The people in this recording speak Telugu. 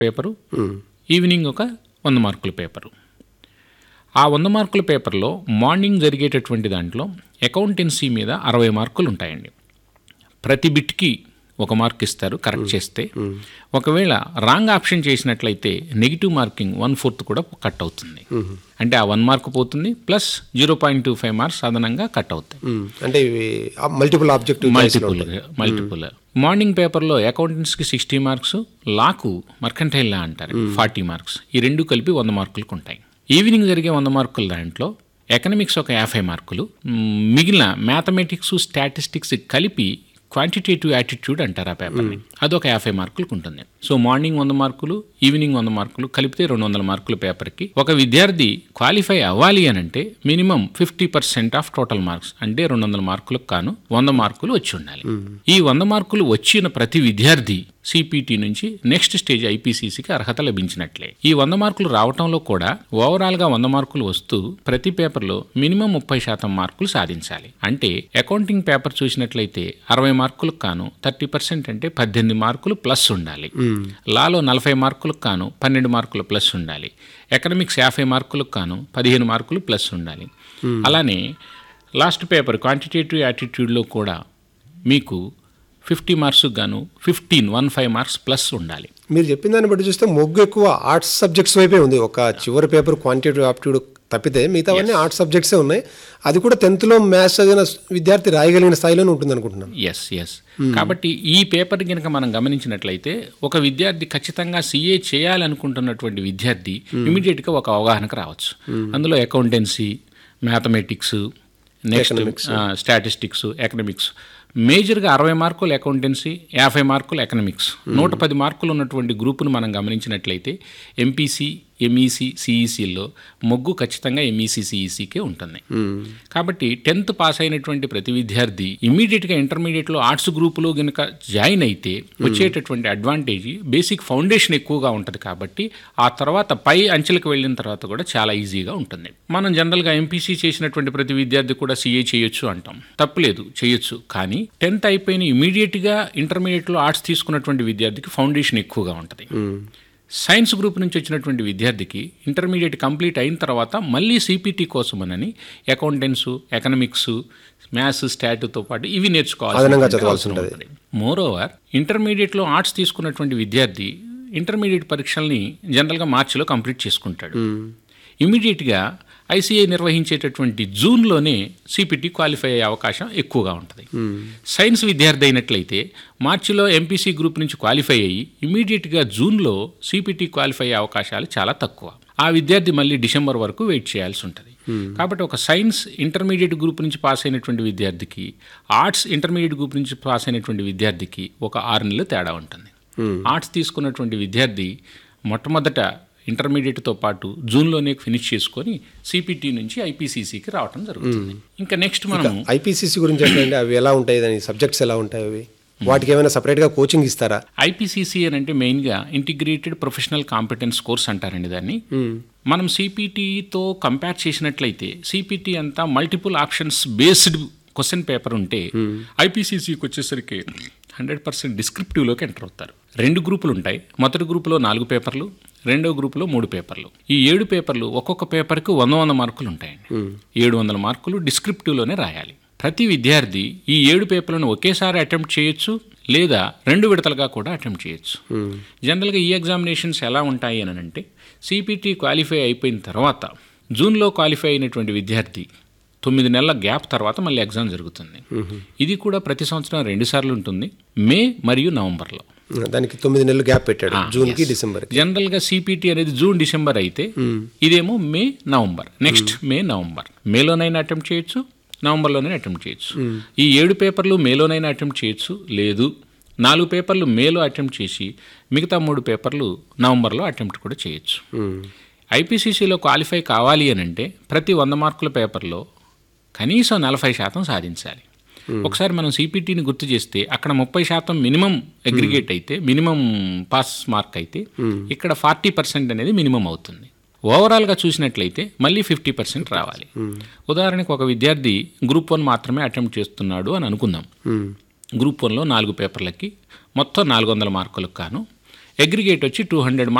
పేపరు ఈవినింగ్ ఒక వంద మార్కుల పేపరు ఆ వంద మార్కుల పేపర్లో మార్నింగ్ జరిగేటటువంటి దాంట్లో అకౌంటెన్సీ మీద అరవై మార్కులు ఉంటాయండి ప్రతి బిట్కి ఒక మార్క్ ఇస్తారు కరెక్ట్ చేస్తే ఒకవేళ రాంగ్ ఆప్షన్ చేసినట్లయితే నెగిటివ్ మార్కింగ్ వన్ ఫోర్త్ కూడా కట్ అవుతుంది అంటే ఆ వన్ మార్క్ పోతుంది plus zero point two five marks అదనంగా కట్ అవుతాయి మ్మ్. అంటే ఇవి multiple objective multiple multiple morning పేపర్లో అకౌంటెంట్స్కి సిక్స్టీ మార్క్స్ లాకు మర్కంటైల్ లా అంటారు ఫార్టీ మార్క్స్ ఈ రెండు కలిపి వంద మార్కులకు ఉంటాయి ఈవినింగ్ జరిగే వంద మార్కుల దాంట్లో ఎకనమిక్స్ ఒక యాభై మార్కులు మ్, మిగిలిన మ్యాథమెటిక్స్ స్టాటిస్టిక్స్ కలిపి క్వాంటిటేటివ్ యాటిట్యూడ్ అంటారు ఆ పేపర్ని అదొక యాభై మార్కులకు ఉంటుంది సో మార్నింగ్ వంద మార్కులు ఈవినింగ్ వంద మార్కులు కలిపితే రెండు వందల మార్కుల పేపర్కి ఒక విద్యార్థి క్వాలిఫై అవ్వాలి అని అంటే minimum fifty percent of total marks అంటే రెండు వందల మార్కులకు కాను వంద మార్కులు వచ్చి ఉండాలి ఈ వంద మార్కులు వచ్చిన ప్రతి విద్యార్థి సిపిటి నుంచి నెక్స్ట్ స్టేజ్ ఐపీసీసీకి అర్హత లభించినట్లే ఈ వంద మార్కులు రావటంలో కూడా ఓవరాల్గా వంద మార్కులు వస్తూ ప్రతి పేపర్లో మినిమం ముప్పై శాతం మార్కులు సాధించాలి అంటే అకౌంటింగ్ పేపర్ చూసినట్లయితే అరవై మార్కులకు కాను థర్టీ పర్సెంట్ అంటే పద్దెనిమిది మార్కులు ప్లస్ ఉండాలి లాలో నలభై మార్కులకు కాను పన్నెండు మార్కులు ప్లస్ ఉండాలి ఎకనమిక్స్ యాభై మార్కులకు కాను పదిహేను మార్కులు ప్లస్ ఉండాలి అలానే లాస్ట్ పేపర్ క్వాంటిటేటివ్ యాటిట్యూడ్లో కూడా మీకు ఫిఫ్టీ మార్క్స్ గాను fifteen one five marks plus ఉండాలి మీరు చెప్పిన దాన్ని బట్టి చూస్తే మొగ్గు ఎక్కువ ఆర్ట్స్ సబ్జెక్ట్స్ వైపే ఉంది ఒక చివరి పేపర్ క్వాంటిటేటివ్ ఆప్టిట్యూడ్ తప్పితే మిగతావన్నీ ఆర్ట్స్ సబ్జెక్ట్సే ఉన్నాయి అది కూడా టెన్త్లో మ్యాథ్స్ చదివిన విద్యార్థి రాయగలిగిన స్థాయిలోనే ఉంటుంది అనుకుంటున్నాను ఎస్ ఎస్ కాబట్టి ఈ పేపర్ కనుక మనం గమనించినట్లయితే ఒక విద్యార్థి ఖచ్చితంగా సిఏ చేయాలనుకుంటున్నటువంటి విద్యార్థి ఇమీడియట్గా ఒక అవగాహనకు రావచ్చు అందులో accountancy mathematics next statistics economics మేజర్గా అరవై మార్కులు అకౌంటెన్సీ యాభై మార్కులు ఎకనమిక్స్ నూట పది మార్కులు ఉన్నటువంటి గ్రూపును మనం గమనించినట్లయితే ఎంపీసీ ఎంఈసీ సిఈసీల్లో మొగ్గు ఖచ్చితంగా ఎంఈసీ సిఈసీకే ఉంటుంది కాబట్టి టెన్త్ పాస్ అయినటువంటి ప్రతి విద్యార్థి ఇమీడియట్గా ఇంటర్మీడియట్లో ఆర్ట్స్ గ్రూపులో గనుక జాయిన్ అయితే వచ్చేటటువంటి అడ్వాంటేజ్ బేసిక్ ఫౌండేషన్ ఎక్కువగా ఉంటుంది కాబట్టి ఆ తర్వాత పై అంచెలకు వెళ్ళిన తర్వాత కూడా చాలా ఈజీగా ఉంటుంది మనం జనరల్గా ఎంపీసీ చేసినటువంటి ప్రతి విద్యార్థి కూడా సీఏ చేయొచ్చు అంటాం తప్పులేదు చేయొచ్చు కానీ టెన్త్ అయిపోయిన ఇమీడియట్గా ఇంటర్మీడియట్లో ఆర్ట్స్ తీసుకున్నటువంటి విద్యార్థికి ఫౌండేషన్ ఎక్కువగా ఉంటుంది సైన్స్ గ్రూప్ నుంచి వచ్చినటువంటి విద్యార్థికి ఇంటర్మీడియట్ కంప్లీట్ అయిన తర్వాత మళ్ళీ సిపిటి కోసమనని అకౌంటెన్స్ ఎకనామిక్స్ మ్యాథ్స్ స్టాట్తో పాటు ఇవి అదనంగా నేర్చుకోవాలి చదవాల్సి ఉంటుంది. మోర్ ఓవర్ ఇంటర్మీడియట్లో ఆర్ట్స్ తీసుకున్నటువంటి విద్యార్థి ఇంటర్మీడియట్ పరీక్షల్ని జనరల్గా మార్చిలో కంప్లీట్ చేసుకుంటాడు ఇమీడియట్గా ఐసీఐ నిర్వహించేటటువంటి జూన్లోనే సిపిటి క్వాలిఫై అయ్యే అవకాశం ఎక్కువగా ఉంటుంది సైన్స్ విద్యార్థి అయినట్లయితే మార్చిలో ఎంపీసీ గ్రూప్ నుంచి క్వాలిఫై అయ్యి ఇమీడియట్గా జూన్లో సిపిటి క్వాలిఫై అయ్యే అవకాశాలు చాలా తక్కువ ఆ విద్యార్థి మళ్ళీ డిసెంబర్ వరకు వెయిట్ చేయాల్సి ఉంటుంది కాబట్టి ఒక సైన్స్ ఇంటర్మీడియట్ గ్రూప్ నుంచి పాస్ అయినటువంటి విద్యార్థికి ఆర్ట్స్ ఇంటర్మీడియట్ గ్రూప్ నుంచి పాస్ అయినటువంటి విద్యార్థికి ఒక ఆరు నెలలు తేడా ఉంటుంది ఆర్ట్స్ తీసుకున్నటువంటి విద్యార్థి మొట్టమొదట ఇంటర్మీడియట్తో పాటు జూన్లోనే ఫినిష్ చేసుకొని సిపిటి నుంచి ఐపీసీసీకి రావడం జరుగుతుంది ఇంకా నెక్స్ట్ మనం ఐపీసీసీ గురించి చెప్పండి అవి ఎలా ఉంటాయి దాని సబ్జెక్ట్స్ ఎలా ఉంటాయి అవి వాటికి ఏమైనా సపరేట్గా కోచింగ్ ఇస్తారా ఐపీసీసీ అని అంటే మెయిన్గా ఇంటిగ్రేటెడ్ ప్రొఫెషనల్ కాంపిటెన్స్ కోర్స్ అంటారండి దాన్ని మనం సిపిటితో కంపేర్ చేసినట్లయితే సిపిటి అంతా multiple options based question paper ఉంటే ఐపీసీసీకి వచ్చేసరికి హండ్రెడ్ పర్సెంట్ డిస్క్రిప్టివ్లోకి ఎంటర్ అవుతారు రెండు గ్రూపులు ఉంటాయి మొదటి గ్రూపులో నాలుగు పేపర్లు రెండో గ్రూపులో మూడు పేపర్లు ఈ ఏడు పేపర్లు ఒక్కొక్క పేపర్కి వంద వంద మార్కులు ఉంటాయండి ఏడు వందల మార్కులు డిస్క్రిప్టివ్లోనే రాయాలి ప్రతి విద్యార్థి ఈ ఏడు పేపర్లను ఒకేసారి అటెంప్ట్ చేయొచ్చు లేదా రెండు విడతలుగా కూడా అటెంప్ట్ చేయొచ్చు జనరల్గా ఈ ఎగ్జామినేషన్స్ ఎలా ఉంటాయి అని అంటే సిపిటి క్వాలిఫై అయిపోయిన తర్వాత జూన్లో క్వాలిఫై అయినటువంటి విద్యార్థి తొమ్మిది నెలల గ్యాప్ తర్వాత మళ్ళీ ఎగ్జామ్ జరుగుతుంది ఇది కూడా ప్రతి సంవత్సరం రెండు సార్లు ఉంటుంది మే మరియు నవంబర్లో దానికి తొమ్మిది నెలలు గ్యాప్ పెట్టాడు జూన్కి డిసెంబర్కి జనరల్గా సిపిటి అనేది జూన్ డిసెంబర్ అయితే ఇదేమో May November next May November మేలోనైనా అటెంప్ట్ చేయొచ్చు నవంబర్లోనైనా అటెంప్ట్ చేయొచ్చు ఈ ఏడు పేపర్లు మేలోనైనా అటెంప్ట్ చేయొచ్చు లేదు నాలుగు పేపర్లు మేలో అటెంప్ట్ చేసి మిగతా మూడు పేపర్లు నవంబర్లో అటెంప్ట్ కూడా చేయొచ్చు ఐపీసీసీలో క్వాలిఫై కావాలి అని అంటే ప్రతి వంద మార్కుల పేపర్లో కనీసం నలభై శాతం సాధించాలి ఒకసారి మనం సిపిటిని గుర్తు చేస్తే అక్కడ ముప్పై శాతం మినిమం అగ్రిగేట్ అయితే మినిమం పాస్ మార్క్ అయితే ఇక్కడ ఫార్టీ పర్సెంట్ అనేది మినిమం అవుతుంది ఓవరాల్గా చూసినట్లయితే మళ్ళీ ఫిఫ్టీ పర్సెంట్ రావాలి ఉదాహరణకు ఒక విద్యార్థి గ్రూప్ వన్ మాత్రమే అటెంప్ట్ చేస్తున్నాడు అని అనుకుందాం గ్రూప్ వన్లో నాలుగు పేపర్లకి మొత్తం నాలుగు వందల మార్కులకు కాను అగ్రిగేట్ వచ్చి టూ హండ్రెడ్